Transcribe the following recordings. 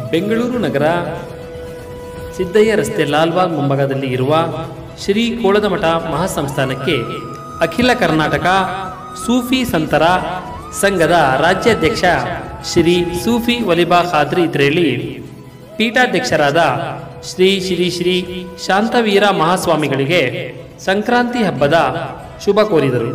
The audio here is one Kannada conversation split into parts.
ಬೆಂಗಳೂರು ನಗರ ಸಿದ್ದಯ್ಯ ರಸ್ತೆ ಲಾಲ್ಬಾಗ್ ಮುಂಭಾಗದಲ್ಲಿ ಇರುವ ಶ್ರೀ ಕೋಳದಮಠ ಮಹಾಸಂಸ್ಥಾನಕ್ಕೆ ಅಖಿಲ ಕರ್ನಾಟಕ ಸೂಫಿ ಸಂತರ ಸಂಘದ ರಾಜ್ಯಾಧ್ಯಕ್ಷ ಶ್ರೀ ಸೂಫಿ ವಲಿಬಾ ಖಾದ್ರಿ ಇದ್ರೇಳಿ ಪೀಠಾಧ್ಯಕ್ಷರಾದ ಶ್ರೀ ಶ್ರೀ ಶ್ರೀ ಶಾಂತವೀರ ಮಹಾಸ್ವಾಮಿಗಳಿಗೆ ಸಂಕ್ರಾಂತಿ ಹಬ್ಬದ ಶುಭ ಕೋರಿದರು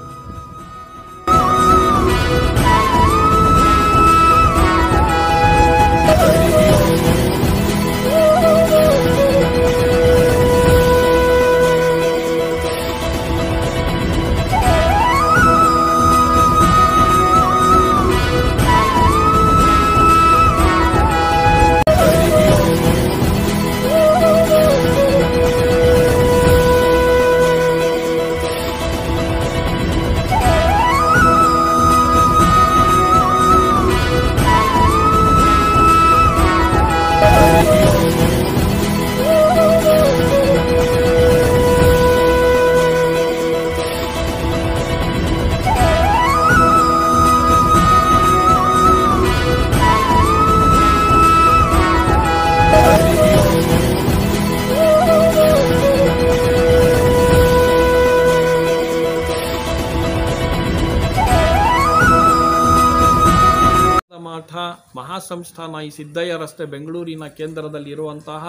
ಮಠ ಮಹಾಸಂಸ್ಥಾನ ಈ ಸಿದ್ದಯ್ಯ ರಸ್ತೆ ಬೆಂಗಳೂರಿನ ಕೇಂದ್ರದಲ್ಲಿರುವಂತಹ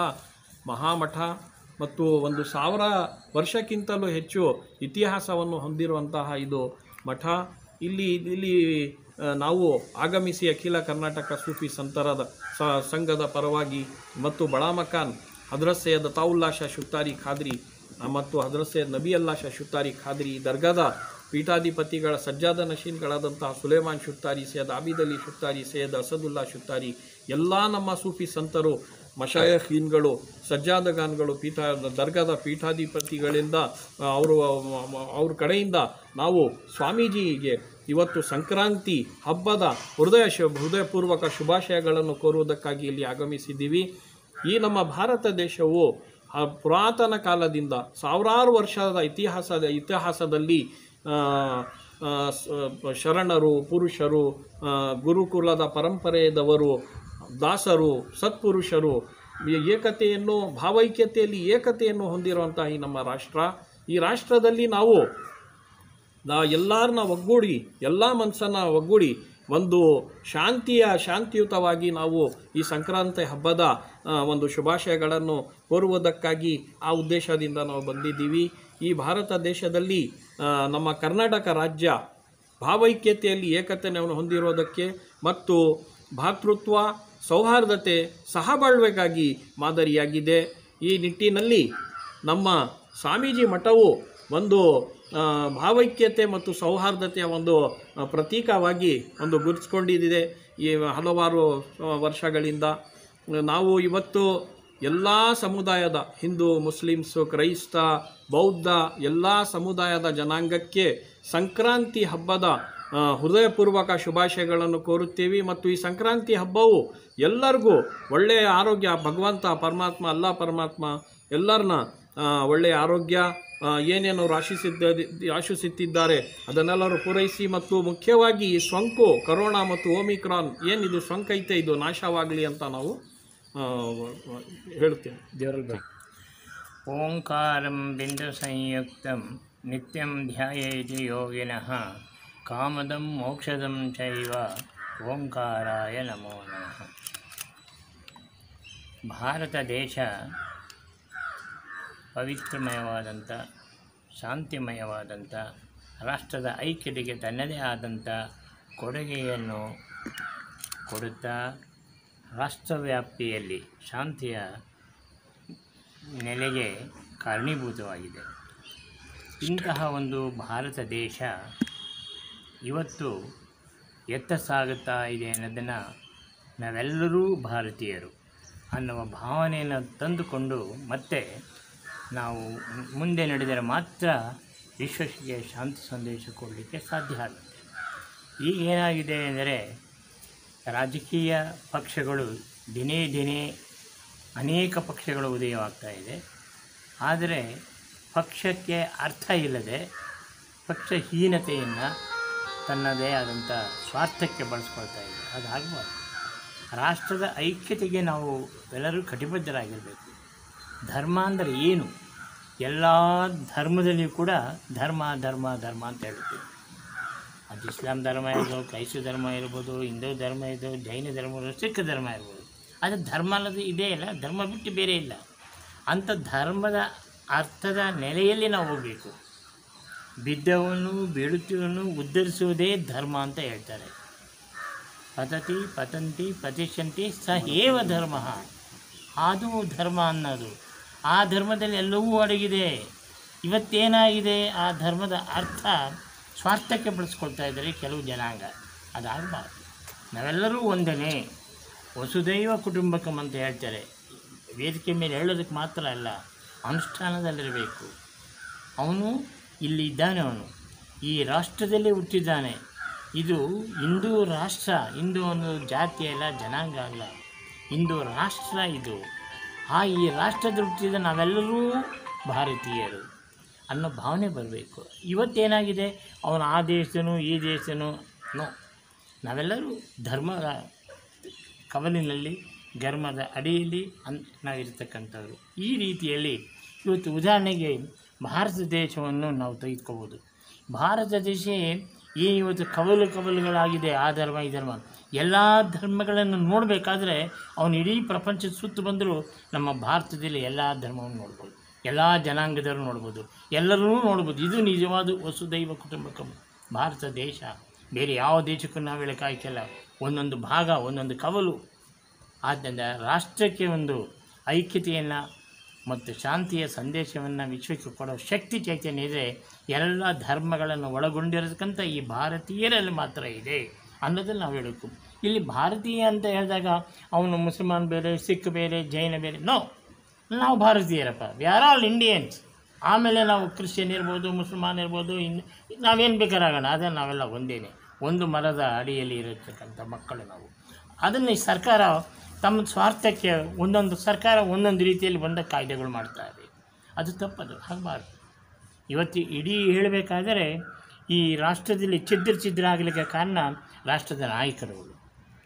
ಮಹಾಮಠ ಮತ್ತು ಒಂದು ಸಾವಿರ ವರ್ಷಕ್ಕಿಂತಲೂ ಹೆಚ್ಚು ಇತಿಹಾಸವನ್ನು ಹೊಂದಿರುವಂತಹ ಇದು ಮಠ ಇಲ್ಲಿ ಇಲ್ಲಿ ಆ, ನಾವು ಆಗಮಿಸಿ ಅಖಿಲ ಕರ್ನಾಟಕ ಸೂಫಿ ಸಂತರದ ಸ- ಸಂಘದ ಪರವಾಗಿ ಮತ್ತು ಬಳಾಮಖಾನ್ ಹದ್ರತ್ ಸೈಯದ್ ತಾವುಲ್ಲಾ ಶಾ ಶುಕ್ತಾರಿ ಖಾದ್ರಿ ಆ, ಮತ್ತು ಹದ್ರತ್ ಸೈಯದ್ ನಬಿ ಅಲ್ಲಾ ಶಾ ಶುಕ್ತಾರಿ ಖಾದ್ರಿ ಈ ದರ್ಗಾದ ಪೀಠಾಧಿಪತಿಗಳ ಸಜ್ಜಾದ ನಶೀನ್ಗಳಾದಂತಹ ಸುಲೇಮಾನ್ ಶುಕ್ತಾರಿ ಸೈಯದ್ ಆಬಿದ್ ಅಲಿ ಶುಕ್ತಾರಿ ಸೈಯದ್ ಅಸದುಲ್ಲಾ ಶುಕ್ತಾರಿ ಎಲ್ಲ ನಮ್ಮ ಸೂಫಿ ಸಂತರು ಮಶಾಯಖೀನ್ಗಳು ಸಜ್ಜಾದಗಾನ್ಗಳು ಪೀಠ ದರ್ಗಾದ ಪೀಠಾಧಿಪತಿಗಳಿಂದ ಆ, ಅವರು ಅವ್ರ ಕಡೆಯಿಂದ ನಾವು ಸ್ವಾಮೀಜಿಗೆ ಇವತ್ತು ಸಂಕ್ರಾಂತಿ ಹಬ್ಬದ ಹೃದಯ ಶು ಹೃದಯಪೂರ್ವಕ ಶುಭಾಶಯಗಳನ್ನು ಕೋರುವುದಕ್ಕಾಗಿ ಇಲ್ಲಿ ಆಗಮಿಸಿದ್ದೀವಿ ಈ ನಮ್ಮ ಭಾರತ ದೇಶವು ಆ ಪುರಾತನ ಕಾಲದಿಂದ ಸಾವಿರಾರು ವರ್ಷದ ಇತಿಹಾಸದ ಇತಿಹಾಸದಲ್ಲಿ ಆ, ಆ, ಸ- ಶರಣರು ಪುರುಷರು ಆ, ಗುರುಕುಲದ ಪರಂಪರೆಯದವರು ದಾಸರು ಸತ್ಪುರುಷರು ಈ ಏಕತೆಯನ್ನು ಭಾವೈಕ್ಯತೆಯಲ್ಲಿ ಏಕತೆಯನ್ನು ಹೊಂದಿರುವಂತಹ ಈ ನಮ್ಮ ರಾಷ್ಟ್ರ ಈ ರಾಷ್ಟ್ರದಲ್ಲಿ ನಾವು ನಾ ಎಲ್ಲರನ್ನ ಒಗ್ಗೂಡಿ ಎಲ್ಲ ಮನಸ್ಸನ್ನ ಒಗ್ಗೂಡಿ ಒಂದು ಶಾಂತಿಯ ಶಾಂತಿಯುತವಾಗಿ ನಾವು ಈ ಸಂಕ್ರಾಂತಿ ಹಬ್ಬದ ಆ, ಒಂದು ಶುಭಾಶಯಗಳನ್ನು ಕೋರುವುದಕ್ಕಾಗಿ ಆ ಉದ್ದೇಶದಿಂದ ನಾವು ಬಂದಿದ್ದೀವಿ ಈ ಭಾರತ ದೇಶದಲ್ಲಿ ಆ, ನಮ್ಮ ಕರ್ನಾಟಕ ರಾಜ್ಯ ಭಾವೈಕ್ಯತೆಯಲ್ಲಿ ಏಕತೆಯನ್ನು ಹೊಂದಿರೋದಕ್ಕೆ ಮತ್ತು ಭಾತೃತ್ವ ಸೌಹಾರ್ದತೆ ಸಹಬಾಳ್ವೆಗಾಗಿ ಮಾದರಿಯಾಗಿದೆ ಈ ನಿಟ್ಟಿನಲ್ಲಿ ನಮ್ಮ ಸ್ವಾಮೀಜಿ ಮಠವು ಒಂದು ಆ, ಭಾವೈಕ್ಯತೆ ಮತ್ತು ಸೌಹಾರ್ದತೆಯ ಒಂದು ಆ, ಪ್ರತೀಕವಾಗಿ ಒಂದು ಗುರುತಿಸ್ಕೊಂಡಿದೆ ಈ ಹಲವಾರು ಆ, ವರ್ಷಗಳಿಂದ ನಾವು ಇವತ್ತು ಎಲ್ಲ ಸಮುದಾಯದ ಹಿಂದೂ ಮುಸ್ಲಿಮ್ಸು ಕ್ರೈಸ್ತ ಬೌದ್ಧ ಎಲ್ಲ ಸಮುದಾಯದ ಜನಾಂಗಕ್ಕೆ ಸಂಕ್ರಾಂತಿ ಹಬ್ಬದ ಆ, ಹೃದಯಪೂರ್ವಕ ಶುಭಾಶಯಗಳನ್ನು ಕೋರುತ್ತೇವೆ ಮತ್ತು ಈ ಸಂಕ್ರಾಂತಿ ಹಬ್ಬವು ಎಲ್ಲರಿಗೂ ಒಳ್ಳೆಯ ಆರೋಗ್ಯ ಭಗವಂತ ಪರಮಾತ್ಮ ಅಲ್ಲ ಪರಮಾತ್ಮ ಎಲ್ಲರನ್ನ ಆ, ಒಳ್ಳೆಯ ಆರೋಗ್ಯ ಆ, ಏನೇನು ಅವ್ರು ಆಶಿಸಿದ್ದ ಆಶಿಸುತ್ತಿದ್ದಾರೆ ಅದನ್ನೆಲ್ಲರೂ ಪೂರೈಸಿ ಮತ್ತು ಮುಖ್ಯವಾಗಿ ಈ ಸೋಂಕು ಕರೋನಾ ಮತ್ತು ಓಮಿಕ್ರಾನ್ ಏನಿದು ಸೋಂಕೈತೆ ಇದು ನಾಶವಾಗಲಿ ಅಂತ ನಾವು ಆ, ಹೇಳ್ತೇವೆ ದೇವರಲ್ಲಿ ಓಂಕಾರಂ ಬಿಂದುಸಂಯುಕ್ತಂ ನಿತ್ಯಂ ಧ್ಯಾಯೇತಿ ಯೋಗಿನಃ ಕಾಮದಂ ಮೋಕ್ಷದಂ ಚೈವ ಓಂಕಾರಾಯ ನಮೋ ನಮಃ ಭಾರತ ದೇಶ ಪವಿತ್ರಮಯವಾದಂಥ ಶಾಂತಿಮಯವಾದಂಥ ರಾಷ್ಟ್ರದ ಐಕ್ಯತೆಗೆ ತನ್ನದೇ ಆದಂಥ ಕೊಡುಗೆಯನ್ನು ಕೊಡುತ್ತಾ ರಾಷ್ಟ್ರವ್ಯಾಪ್ತಿಯಲ್ಲಿ ಶಾಂತಿಯ ನೆಲೆಗೆ ಕಾರಣೀಭೂತವಾಗಿದೆ ಇಂತಹ ಒಂದು ಭಾರತ ದೇಶ ಇವತ್ತು ಎತ್ತ ಸಾಗುತ್ತಾ ಇದೆ ಅನ್ನೋದನ್ನು ನಾವೆಲ್ಲರೂ ಭಾರತೀಯರು ಅನ್ನುವ ಭಾವನೆಯನ್ನು ತಂದುಕೊಂಡು ಮತ್ತೆ ನಾವು ಮುಂದೆ ನಡೆದರೆ ಮಾತ್ರ ವಿಶ್ವಕ್ಕೆ ಶಾಂತಿ ಸಂದೇಶ ಕೊಡಲಿಕ್ಕೆ ಸಾಧ್ಯ ಆಗುತ್ತೆ ಈಗ ಏನಾಗಿದೆ ಎಂದರೆ ರಾಜಕೀಯ ಪಕ್ಷಗಳು ದಿನೇ ದಿನೇ ಅನೇಕ ಪಕ್ಷಗಳು ಉದಯವಾಗ್ತಾ ಇದೆ ಆದರೆ ಪಕ್ಷಕ್ಕೆ ಅರ್ಥ ಇಲ್ಲದೆ ಪಕ್ಷಹೀನತೆಯನ್ನು ತನ್ನದೇ ಆದಂಥ ಸ್ವಾರ್ಥಕ್ಕೆ ಬಳಸ್ಕೊಳ್ತಾ ಇದೆ ಅದಾಗಬಾರ್ದು ರಾಷ್ಟ್ರದ ಐಕ್ಯತೆಗೆ ನಾವು ಎಲ್ಲರೂ ಕಟಿಬದ್ಧರಾಗಿರಬೇಕು ಧರ್ಮ ಅಂದರೆ ಏನು ಎಲ್ಲ ಧರ್ಮದಲ್ಲಿಯೂ ಕೂಡ ಧರ್ಮ ಧರ್ಮ ಧರ್ಮ ಅಂತ ಹೇಳ್ತೀವಿ ಅದು ಇಸ್ಲಾಂ ಧರ್ಮ ಇರ್ಬೋದು ಕ್ರೈಸ್ತ ಧರ್ಮ ಇರ್ಬೋದು ಹಿಂದೂ ಧರ್ಮ ಇರ್ಬೋದು ಜೈನ ಧರ್ಮ ಇರ್ಬೋದು ಸಿಖ್ ಧರ್ಮ ಇರ್ಬೋದು ಅದು ಧರ್ಮ ಅನ್ನೋದು ಇದೇ ಇಲ್ಲ ಧರ್ಮ ಬಿಟ್ಟು ಬೇರೆ ಇಲ್ಲ ಅಂಥ ಧರ್ಮದ ಅರ್ಥದ ನೆಲೆಯಲ್ಲಿ ನಾವು ಹೋಗಬೇಕು ಬಿದ್ದವನು ಬೀಳುತ್ತಿವನು ಉದ್ಧರಿಸುವುದೇ ಧರ್ಮ ಅಂತ ಹೇಳ್ತಾರೆ ಪತತಿ ಪತಂತಿ ಪತಿಷ್ಯಂತಿ ಸ ಏವ ಧರ್ಮ ಅದು ಧರ್ಮ ಅನ್ನೋದು ಆ ಧರ್ಮದಲ್ಲಿ ಎಲ್ಲವೂ ಅಡಗಿದೆ ಇವತ್ತೇನಾಗಿದೆ ಆ ಧರ್ಮದ ಅರ್ಥ ಸ್ವಾರ್ಥಕ್ಕೆ ಬಳಸ್ಕೊಳ್ತಾ ಇದ್ದಾರೆ ಕೆಲವು ಜನಾಂಗ ಅದಾಗಬಾರ್ದು ನಾವೆಲ್ಲರೂ ಒಂದನೇ ವಸುದೈವ ಕುಟುಂಬಕಂ ಅಂತ ಹೇಳ್ತಾರೆ ವೇದಿಕೆ ಮೇಲೆ ಹೇಳೋದಕ್ಕೆ ಮಾತ್ರ ಅಲ್ಲ ಅನುಷ್ಠಾನದಲ್ಲಿರಬೇಕು ಅವನು ಇಲ್ಲಿ ಇದ್ದಾನೆ ಅವನು ಈ ರಾಷ್ಟ್ರದಲ್ಲಿ ಹುಟ್ಟಿದ್ದಾನೆ ಇದು ಹಿಂದೂ ರಾಷ್ಟ್ರ ಹಿಂದೂ ಒಂದು ಜಾತಿ ಅಲ್ಲ ಜನಾಂಗ ಅಲ್ಲ ಹಿಂದೂ ರಾಷ್ಟ್ರ ಇದು ಆ ಈ ರಾಷ್ಟ್ರದಲ್ಲಿ ಹುಟ್ಟಿದ ನಾವೆಲ್ಲರೂ ಭಾರತೀಯರು ಅನ್ನೋ ಭಾವನೆ ಬರಬೇಕು ಇವತ್ತೇನಾಗಿದೆ ಅವನು ಆ ದೇಶನು ಈ ದೇಶನು ನೋ ನಾವೆಲ್ಲರೂ ಧರ್ಮದ ಕವಲಿನಲ್ಲಿ ಧರ್ಮದ ಅಡಿಯಲ್ಲಿ ಅನ್ ನಾವಿರ್ತಕ್ಕಂಥವ್ರು ಈ ರೀತಿಯಲ್ಲಿ ಇವತ್ತು ಉದಾಹರಣೆಗೆ ಭಾರತ ದೇಶವನ್ನು ನಾವು ತೆಗೆದುಕೋಬೋದು ಭಾರತ ದೇಶ ಏನು ಇವತ್ತು ಕವಲು ಕವಲುಗಳಾಗಿದೆ ಆ ಧರ್ಮ ಈ ಧರ್ಮ ಎಲ್ಲ ಧರ್ಮಗಳನ್ನು ನೋಡಬೇಕಾದ್ರೆ ಅವನು ಇಡೀ ಪ್ರಪಂಚದ ಸುತ್ತು ಬಂದರೂ ನಮ್ಮ ಭಾರತದಲ್ಲಿ ಎಲ್ಲ ಧರ್ಮವನ್ನು ನೋಡ್ಬೋದು ಎಲ್ಲ ಜನಾಂಗದವರು ನೋಡ್ಬೋದು ಎಲ್ಲರೂ ನೋಡ್ಬೋದು ಇದು ನಿಜವಾದ ವಸುದೈವ ಕುಟುಂಬಕಂ ಭಾರತ ದೇಶ ಬೇರೆ ಯಾವ ದೇಶಕ್ಕೂ ನಾವು ಹೇಳೋಕ್ಕಾಯ್ಕಲ್ಲ ಒಂದೊಂದು ಭಾಗ ಒಂದೊಂದು ಕವಲು ಆದ್ದರಿಂದ ರಾಷ್ಟ್ರಕ್ಕೆ ಒಂದು ಐಕ್ಯತೆಯನ್ನು ಮತ್ತು ಶಾಂತಿಯ ಸಂದೇಶವನ್ನು ವಿಶ್ವಕ್ಕೆ ಕೊಡೋ ಶಕ್ತಿ ಚೈತನ್ಯ ಇದೆ ಎಲ್ಲ ಧರ್ಮಗಳನ್ನು ಒಳಗೊಂಡಿರತಕ್ಕಂಥ ಈ ಭಾರತೀಯರಲ್ಲಿ ಮಾತ್ರ ಇದೆ ಅನ್ನೋದನ್ನು ನಾವು ಹೇಳಬೇಕು ಇಲ್ಲಿ ಭಾರತೀಯ ಅಂತ ಹೇಳಿದಾಗ ಅವನು ಮುಸಲ್ಮಾನ್ ಬೇರೆ ಸಿಖ್ ಬೇರೆ ಜೈನ ಬೇರೆ ನೋ ನಾವು ಭಾರತೀಯರಪ್ಪ ವಿ ಆರ್ ಆಲ್ ಇಂಡಿಯನ್ಸ್ ಆಮೇಲೆ ನಾವು ಕ್ರಿಶ್ಚಿಯನ್ ಇರ್ಬೋದು ಮುಸಲ್ಮಾನ್ ಇರ್ಬೋದು ಇನ್ನು ನಾವೇನು ಬೇಕಾರಾಗೋಣ ಅದನ್ನು ನಾವೆಲ್ಲ ಒಂದೇನೆ ಒಂದು ಮರದ ಅಡಿಯಲ್ಲಿ ಇರತಕ್ಕಂಥ ಮಕ್ಕಳು ನಾವು ಅದನ್ನು ಈ ಸರ್ಕಾರ ತಮ್ಮ ಸ್ವಾರ್ಥಕ್ಕೆ ಒಂದೊಂದು ಸರ್ಕಾರ ಒಂದೊಂದು ರೀತಿಯಲ್ಲಿ ಬಂದ ಕಾಯ್ದೆಗಳು ಮಾಡ್ತಾರೆ ಅದು ತಪ್ಪದು ಆಗಬಾರ್ದು ಇವತ್ತು ಇಡೀ ಹೇಳಬೇಕಾದರೆ ಈ ರಾಷ್ಟ್ರದಲ್ಲಿ ಛಿದ್ರ ಛಿದ್ರ ಆಗಲಿಕ್ಕೆ ಕಾರಣ ರಾಷ್ಟ್ರದ ನಾಯಕರುಗಳು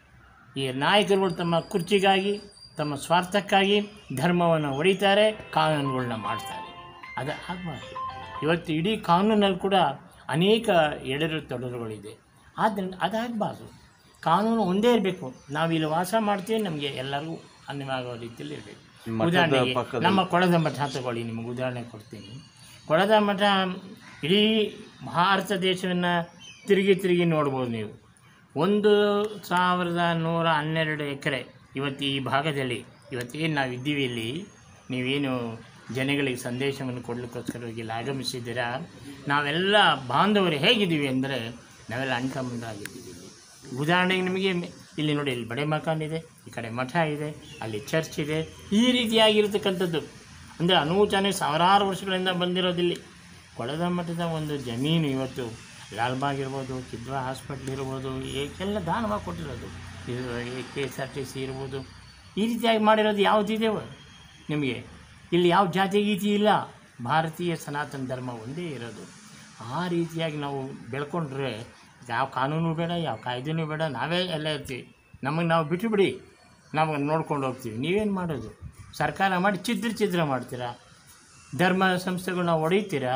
ಈ ನಾಯಕರುಗಳು ತಮ್ಮ ಕುರ್ಚಿಗಾಗಿ ತಮ್ಮ ಸ್ವಾರ್ಥಕ್ಕಾಗಿ ಧರ್ಮವನ್ನು ಹೊಡಿತಾರೆ ಕಾನೂನುಗಳನ್ನ ಮಾಡ್ತಾರೆ ಅದು ಆಗಬಾರ್ದು ಇವತ್ತು ಇಡೀ ಕಾನೂನಲ್ಲಿ ಕೂಡ ಅನೇಕ ಎಡರು ತೊಡರುಗಳಿದೆ ಆದ್ದರಿಂದ ಅದಾಗಬಾರ್ದು ಕಾನೂನು ಒಂದೇ ಇರಬೇಕು ನಾವು ಇಲ್ಲಿ ವಾಸ ಮಾಡ್ತೀವಿ ನಮಗೆ ಎಲ್ಲರಿಗೂ ಅನ್ಯವಾಗೋ ರೀತಿಯಲ್ಲಿ ಇರಬೇಕು ಉದಾಹರಣೆಗೆ ನಮ್ಮ ಕೊಳದ ಮಠ ತಗೊಳ್ಳಿ ನಿಮಗೆ ಉದಾಹರಣೆ ಕೊಡ್ತೀನಿ ಕೊಳದ ಮಠ ಇಡೀ ಭಾರತ ದೇಶವನ್ನು ತಿರುಗಿ ತಿರುಗಿ ನೋಡ್ಬೋದು ನೀವು ಒಂದು ಸಾವಿರದ ನೂರ ಹನ್ನೆರಡು ಎಕರೆ ಇವತ್ತು ಈ ಭಾಗದಲ್ಲಿ ಇವತ್ತೇನು ನಾವು ಇದ್ದೀವಿ ಇಲ್ಲಿ ನೀವೇನು ಜನಗಳಿಗೆ ಸಂದೇಶವನ್ನು ಕೊಡಲಿಕ್ಕೋಸ್ಕರವಾಗಿ ಇಲ್ಲಿ ಆಗಮಿಸಿದ್ದೀರಾ ನಾವೆಲ್ಲ ಬಾಂಧವರು ಹೇಗಿದ್ದೀವಿ ಅಂದರೆ ನಾವೆಲ್ಲ ಅಣ್ಕಂಬಂದಾಗಿದ್ದೀವಿ ಇಲ್ಲಿ ಉದಾಹರಣೆಗೆ ನಿಮಗೆ ಮೆ- ಇಲ್ಲಿ ನೋಡಿ ಇಲ್ಲಿ ಬಡೆ ಮಕಾನ್ ಇದೆ ಈ ಕಡೆ ಮಠ ಇದೆ ಅಲ್ಲಿ ಚರ್ಚ್ ಇದೆ ಈ ರೀತಿಯಾಗಿರ್ತಕ್ಕಂಥದ್ದು ಅಂದರೆ ಅನೂಚಾನೆ ಸಾವಿರಾರು ವರ್ಷಗಳಿಂದ ಬಂದಿರೋದಿಲ್ಲಿ ಕೊಳದ ಮಠದ ಒಂದು ಜಮೀನು ಇವತ್ತು ಲಾಲ್ಬಾಗ್ ಇರ್ಬೋದು ಕಿದ್ವಾ ಹಾಸ್ಪಿಟ್ಲ್ ಇರ್ಬೋದು ಎಲ್ಲ ದಾನವಾಗಿ ಕೊಟ್ಟಿರೋದು ಇದು K S R T C ಇರ್ಬೋದು ಈ ರೀತಿಯಾಗಿ ಮಾಡಿರೋದು ಯಾವುದಿದೆ ನಿಮಗೆ ಇಲ್ಲಿ ಯಾವ ಜಾತಿ ಗೀತಿ ಇಲ್ಲ ಭಾರತೀಯ ಸನಾತನ ಧರ್ಮ ಒಂದೇ ಇರೋದು ಆ ರೀತಿಯಾಗಿ ನಾವು ಬೆಳ್ಕೊಂಡ್ರೆ ಯಾವ ಕಾನೂನು ಬೇಡ ಯಾವ ಕಾಯ್ದೆನೂ ಬೇಡ ನಾವೇ ಎಲ್ಲ ಇರ್ತೀವಿ ನಮಗೆ ನಾವು ಬಿಟ್ಟು ಬಿಡಿ ನಾವು ನೋಡ್ಕೊಂಡು ಹೋಗ್ತೀವಿ ನೀವೇನು ಮಾಡೋದು ಸರ್ಕಾರ ಮಾಡಿ ಛಿದ್ರ ಛಿದ್ರ ಮಾಡ್ತೀರಾ ಧರ್ಮ ಸಂಸ್ಥೆಗಳನ್ನ ಹೊಡಿತೀರಾ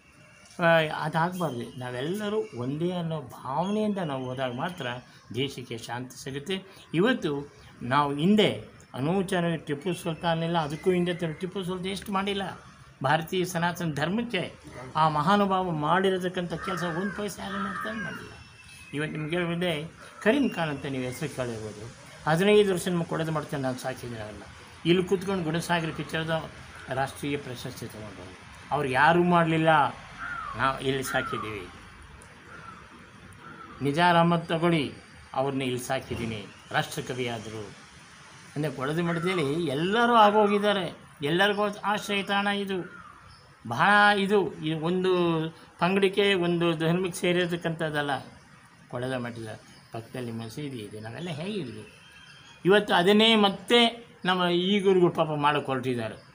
ಅದಾಗಬಾರ್ದು ನಾವೆಲ್ಲರೂ ಒಂದೇ ಅನ್ನೋ ಭಾವನೆಯಿಂದ ನಾವು ಹೋದಾಗ ಮಾತ್ರ ದೇಶಕ್ಕೆ ಶಾಂತಿ ಸಿಗುತ್ತೆ ಇವತ್ತು ನಾವು ಹಿಂದೆ ಅನೂಚಾನ ಟಿಪ್ಪು ಸುಲ್ತಾನ್ ಇಲ್ಲ ಅದಕ್ಕೂ ಹಿಂದೆ ತ- ಟಿಪ್ಪು ಸುಲ್ತಾನ್ ಎಷ್ಟು ಮಾಡಿಲ್ಲ ಭಾರತೀಯ ಸನಾತನ ಧರ್ಮಕ್ಕೆ ಆ ಮಹಾನುಭಾವ ಮಾಡಿರತಕ್ಕಂಥ ಕೆಲಸ ಒಂದು ಪೈಸೆ ಯಾರು ಮಾಡ್ತಾನೆ ಮಾಡಿಲ್ಲ ಇವತ್ತು ನಿಮ್ಗೆ ಹೇಳಿದೆ ಕರೀಂ ಖಾನ್ ಅಂತ ನೀವು ಹೆಸರು ಕೇಳಿರ್ಬೋದು ಹದಿನೈದು ವರ್ಷ ನಿಮ್ಗೆ ಕೊಡೋದು ಮಾಡ್ತೇನೆ ನಾನು ಸಾಕಿದ್ದೀನಲ್ಲ ಇಲ್ಲಿ ಕೂತ್ಕೊಂಡು ಗುಣಸಾಗರ ಪಿಕ್ಚರ್ದ ರಾಷ್ಟ್ರೀಯ ಪ್ರಶಸ್ತಿ ತೊಗೊಂಡವರು ಅವ್ರು ಯಾರೂ ಮಾಡಲಿಲ್ಲ ನಾವು ಇಲ್ಲಿ ಸಾಕಿದ್ದೀವಿ ನಿಜಾರ್ ಅಹಮದ್ ತಗೊಳ್ಳಿ ಅವ್ರನ್ನ ಇಲ್ಲಿ ಸಾಕಿದ್ದೀನಿ ರಾಷ್ಟ್ರಕವಿ ಆದರು ಅಂದರೆ ಕೊಳದು ಮಠದಲ್ಲಿ ಎಲ್ಲರೂ ಆಗೋಗಿದ್ದಾರೆ ಎಲ್ಲರಿಗೂ ಆಶ್ರಯ ತಾಣ ಇದು ಬಹಳ ಇದು ಈ ಒಂದು ಪಂಗಡಿಕೆ ಒಂದು ಧರ್ಮಕ್ಕೆ ಸೇರಿರ್ತಕ್ಕಂಥದ್ದಲ್ಲ ಕೊಳದ ಮಠದ ಪಕ್ಕದಲ್ಲಿ ಮಸೀದಿ ಇದೆ ನಾವೆಲ್ಲ ಹೇಗಿದ್ವಿ ಇವತ್ತು ಅದನ್ನೇ ಮತ್ತೆ ನಮ್ಮ ಈಗೂರಿಗೂ ಪಾಪ ಮಾಡೋಕೆ ಹೊರಟಿದ್ದಾರೆ